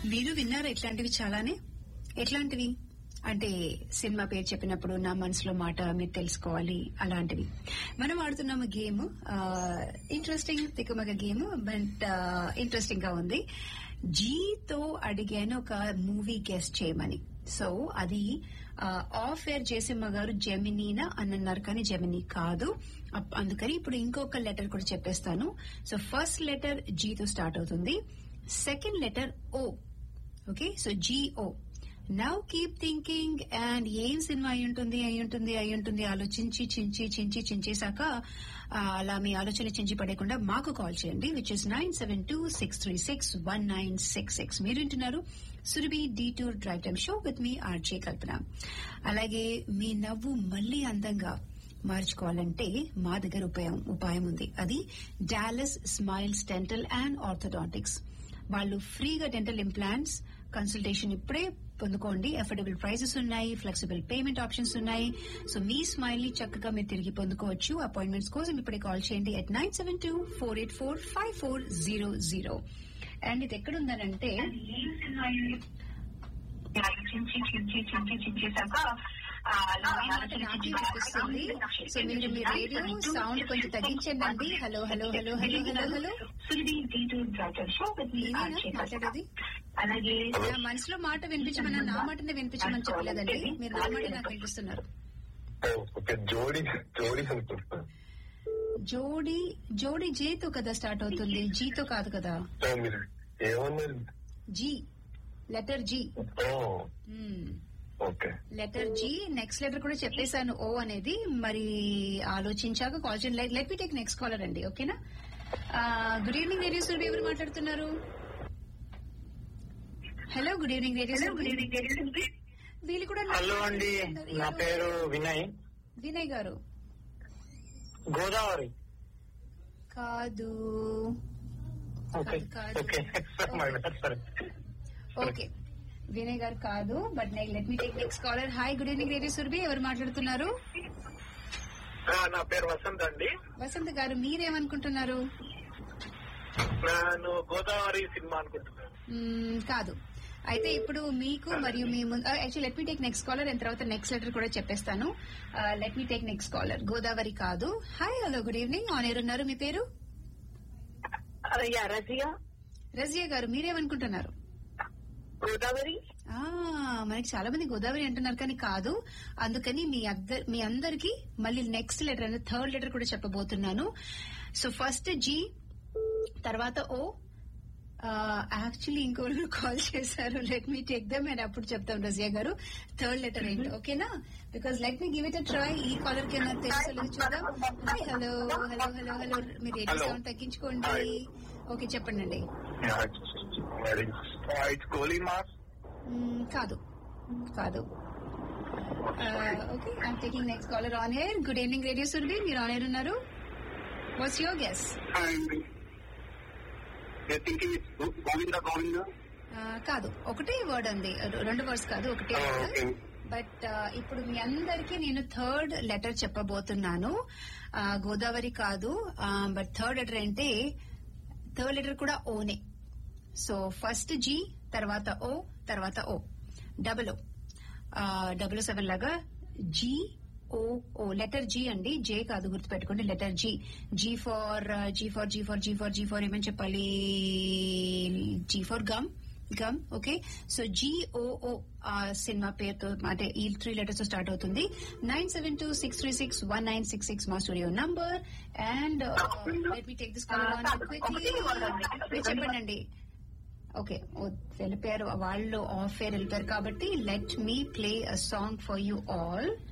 మీరు విన్నారా ఇట్లాంటివి చాలానే ఎట్లాంటివి అంటే సినిమా పేరు చెప్పినప్పుడు నా మనసులో మాట మీరు తెలుసుకోవాలి అలాంటివి మనం ఆడుతున్నాము గేమ్ ఇంట్రెస్టింగ్ తికమగ గేమ్ బట్ ఇంట్రెస్టింగ్ గా ఉంది జీతో అడిగాను ఒక మూవీ గెస్ట్ చేయమని సో అది ఆఫ్ ఎయిర్ జయసింహ గారు జెమినీనా అని అన్నారు కానీ జెమినీ కాదు అప్- అందుకని ఇప్పుడు ఇంకొక లెటర్ కూడా చెప్పేస్తాను సో ఫస్ట్ లెటర్ జీతో స్టార్ట్ అవుతుంది second letter O okay so G O now keep thinking and ఏం సినిమా అయి ఉంటుంది అయి ఉంటుంది అయి ఉంటుంది ఆలోచించి చించి చించి చించేశాక ఆ, అలా మీ ఆలోచన చించి పడేయకుండా మాకు కాల్ చేయండి which is nine seven two six three six one nine six six మీరు వింటున్నారు Surabhi detour drive time show with మీ ఆర్జే కల్పన అలాగే మీ నవ్వు మళ్ళీ అందంగా మార్చుకోవాలంటే మా దగ్గర ఉపాయం ఉపాయం ఉంది అది Dallas Smiles dental and orthodontics వాళ్ళు ఫ్రీగా డెంటల్ ఇంప్లాంట్స్ కన్సల్టేషన్ ఇప్పుడే పొందుకోండి అఫోర్డబుల్ ప్రైసెస్ ఉన్నాయి ఫ్లెక్సిబుల్ పేమెంట్ ఆప్షన్స్ ఉన్నాయి సో మీ స్మైల్ ని చక్కగా మీరు తిరిగి పొందుకోవచ్చు అపాయింట్మెంట్స్ కోసం ఇప్పుడే కాల్ చేయండి at nine seven two four eight four five four zero zero and ఇది ఎక్కడుందనంటే నా మాట నాకే వినిపిస్తుంది సో మీరు మీ రేడియో సౌండ్ కొంచెం తగ్గించండి hello hello hello hello hello hello నేనేనా మాట్లాడేది అలాగే నా మనసులో మాట వినిపించమని నా మాటనే వినిపించమని చెప్పలేదండి మీరు నా మాట నాకు వినిపిస్తున్నారు ఓకే జోడి జోడి అనుకుంటున్నాను జోడి జోడి జేతో కదా స్టార్ట్ అవుతుంది జీతో కాదు కదా సో మీరు ఏమన్నారు G letter G O, okay letter G next letter కూడా చెప్పేశాను ఓ అనేది మరి ఆలోచించాక కాల్ చేయండి let me take next caller అండి ఓకేనా గుడ్ ఈవినింగ్ రేడియో సురభి ఎవరు మాట్లాడుతున్నారు hello good evening radio Surabhi వీళ్ళు కూడా నా- హలో అండి నా పేరు వినయ్ వినయ్ గారు గోదావరి కాదు ఓకే కాదు. ఓకే మై బ్యాడ్ సరే ఓకే వినయ్ గారు కాదు but let me take next caller hi good evening radio Surabhi ఎవరు మాట్లాడుతున్నారు నా పేరు వసంత్ అండి వసంత్ గారు మీరేమనుకుంటున్నారు నేను గోదావరి సినిమా అనుకుంటున్నాను మ్మ్, కాదు అయితే ఇప్పుడు మీకు మరియు మీ actual let me take next caller and తర్వాత నెక్స్ట్ లెటర్ కూడా చెప్పేస్తాను let me take next caller Godavari కాదు hi hello good evening on air ఉన్నారు మీ పేరు యా రజియా రజియా గారు మీరేమనుకుంటున్నారు గోదావరి ఆ మనకి చాలా మంది గోదావరి అంటున్నారు కానీ కాదు అందుకని మీ అద్దర్ మీ అందరికి మళ్ళీ నెక్స్ట్ లెటర్ అంటే థర్డ్ లెటర్ కూడా చెప్పబోతున్నాను సో ఫస్ట్ జీ తర్వాత ఓ యాక్చువల్లీ ఇంకోళ్ళు కాల్ చేశారు let me take them and అప్పుడు చెప్తాం రజియా గారు థర్డ్ లెటర్ ఏంటి ఓకేనా because let me give it a try ఈ కాలర్ కి ఏమైనా తెలుసో లేదో చూద్దాం hi hello hello hello hello మీరు రేడియో Hello. సౌండ్ తగ్గించుకోండి ఓకే చెప్పండి అండి ఇట్స్ కోలీ మార్క్స్ మ్మ్, కాదు కాదు okay I'm taking next caller on air good evening radio Surabhi మీరు ఆన్ ఎయిర్ ఉన్నారు what's your guess Govinda Govinda కాదు ఒకటే వర్డ్ ఉంది రెండు వర్డ్స్ కాదు ఒకటే Ah, వర్డ్ okay. బట్ ఇప్పుడు మీ అందరికి నేను థర్డ్ లెటర్ చెప్పబోతున్నాను Ah, గోదావరి కాదు బట్ థర్డ్ లెటర్ అంటే థర్డ్ లెటర్ కూడా ఓనే సో ఫస్ట్ జీ తర్వాత ఓ తర్వాత O double O double seven లాగా G O O letter G అండి జే కాదు గుర్తుపెట్టుకోండి letter G G for G for G for G for G for ఏమని చెప్పాలి G for gum gum okay so G O O ఆ సినిమా పేరుతో అంటే ఈ త్రీ లెటర్స్ తో స్టార్ట్ అవుతుంది nine seven two six three six one nine six six మా studio number and let me take this call quickly చెప్పండి అండి ఓకే వెళ్ళిపోయారు వాళ్ళు ఆఫ్ ఎయిర్ వెళ్ళిపోయారు కాబట్టి let me play a song for you all